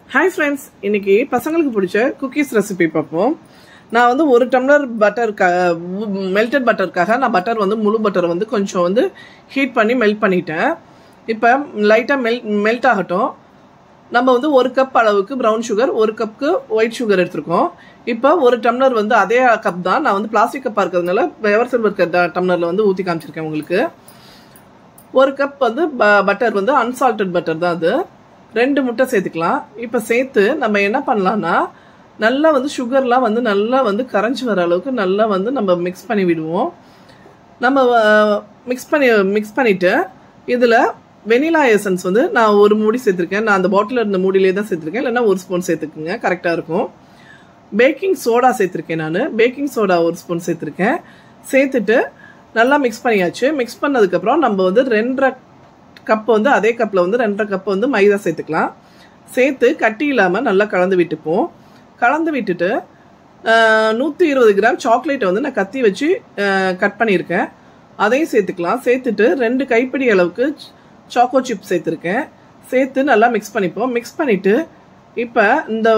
hi friends இன்னைக்கு பசங்களுக்கு பிடிச்ச குக்கீஸ் ரெசிபி பார்ப்போம் நான் வந்து ஒரு டம்ளர் பட்டருக்காக மெல்டட் பட்டருக்காக நான் பட்டர் வந்து முழு பட்டரை வந்து கொஞ்சம் வந்து ஹீட் பண்ணி மெல்ட் பண்ணிட்டேன் இப்போ லைட்டாக மெல் மெல்ட் ஆகட்டும் நம்ம வந்து ஒரு கப் அளவுக்கு ப்ரௌன் சுகர் ஒரு கப்புக்கு ஒயிட் சுகர் எடுத்திருக்கோம் இப்போ ஒரு டம்ளர் வந்து அதே கப் தான் நான் வந்து பிளாஸ்டிக் கப்பாக இருக்கிறதுனால எவர் சில்வர் டம்ளரில் வந்து ஊற்றி காமிச்சிருக்கேன் உங்களுக்கு ஒரு கப் வந்து பட்டர் வந்து அன்சால்டட் பட்டர் தான் அது ரெண்டு முட்டை சேர்த்துக்கலாம் இப்போ சேர்த்து நம்ம என்ன பண்ணலாம்னா நல்லா வந்து சுகர்லாம் வந்து நல்லா வந்து கரைஞ்சி வர அளவுக்கு நல்லா வந்து நம்ம மிக்ஸ் பண்ணி விடுவோம் நம்ம மிக்ஸ் பண்ணி மிக்ஸ் பண்ணிவிட்டு இதில் வெனிலா எசன்ஸ் வந்து நான் ஒரு மூடி சேர்த்துருக்கேன் நான் அந்த பாட்டிலில் இருந்த மூடியிலே தான் சேர்த்துருக்கேன் இல்லைன்னா ஒரு ஸ்பூன் சேர்த்துக்குங்க கரெக்டாக இருக்கும் பேக்கிங் சோடா சேர்த்துருக்கேன் நான் பேக்கிங் சோடா ஒரு ஸ்பூன் சேர்த்துருக்கேன் சேர்த்துட்டு நல்லா மிக்ஸ் பண்ணியாச்சு மிக்ஸ் பண்ணதுக்கப்புறம் நம்ம வந்து ரெண்டரை கப் வந்து அதே கப்பில் வந்து ரெண்டரை கப் வந்து மைதா சேர்த்துக்கலாம் சேர்த்து கட்டி இல்லாமல் நல்லா கலந்து விட்டுப்போம் கலந்து விட்டுட்டு நூற்றி இருபது கிராம் சாக்லேட்டை வந்து நான் கத்தி வச்சு கட் பண்ணியிருக்கேன் அதையும் சேர்த்துக்கலாம் சேர்த்துட்டு ரெண்டு கைப்பிடி அளவுக்கு சாக்கோ சிப் சேர்த்துருக்கேன் சேர்த்து நல்லா மிக்ஸ் பண்ணிப்போம் மிக்ஸ் பண்ணிவிட்டு இப்போ இந்த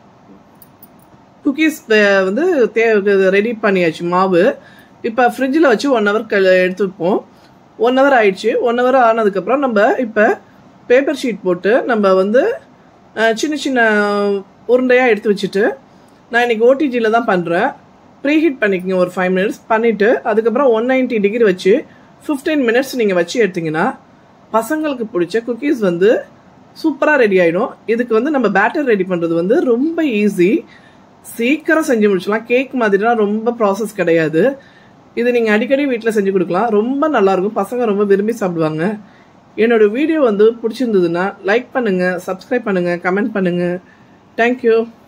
குக்கீஸ் வந்து தே ரெடி பண்ணியாச்சு மாவு இப்போ ஃப்ரிட்ஜில் வச்சு ஒன் ஹவர் க எடுத்து வைப்போம் ஒன் ஹவர் ஆயிடுச்சு ஒன் ஹவர் ஆனதுக்கப்புறம் நம்ம இப்போ பேப்பர் ஷீட் போட்டு நம்ம வந்து சின்ன சின்ன உருண்டையாக எடுத்து வச்சுட்டு நான் இன்றைக்கி ஓடிஜியில் தான் பண்ணுறேன் ப்ரீ ஹீட் பண்ணிக்கோங்க ஒரு ஃபைவ் மினிட்ஸ் பண்ணிவிட்டு அதுக்கப்புறம் ஒன் நைன்ட்டி டிகிரி வச்சு ஃபிஃப்டீன் மினிட்ஸ் நீங்கள் வச்சு எடுத்திங்கன்னா பசங்களுக்கு பிடிச்ச குக்கீஸ் வந்து சூப்பராக ரெடி ஆகிடும் இதுக்கு வந்து நம்ம பேட்டர் ரெடி பண்ணுறது வந்து ரொம்ப ஈஸி சீக்கிரம் செஞ்சு முடிச்சலாம் கேக் மாதிரிலாம் ரொம்ப ப்ராசஸ் கிடையாது இது நீங்கள் அடிக்கடி வீட்டில் செஞ்சு கொடுக்கலாம் ரொம்ப நல்லாயிருக்கும் பசங்க ரொம்ப விரும்பி சாப்பிடுவாங்க என்னோட வீடியோ வந்து பிடிச்சிருந்ததுன்னா லைக் பண்ணுங்கள் சப்ஸ்கிரைப் பண்ணுங்கள் கமெண்ட் பண்ணுங்கள் தேங்க்யூ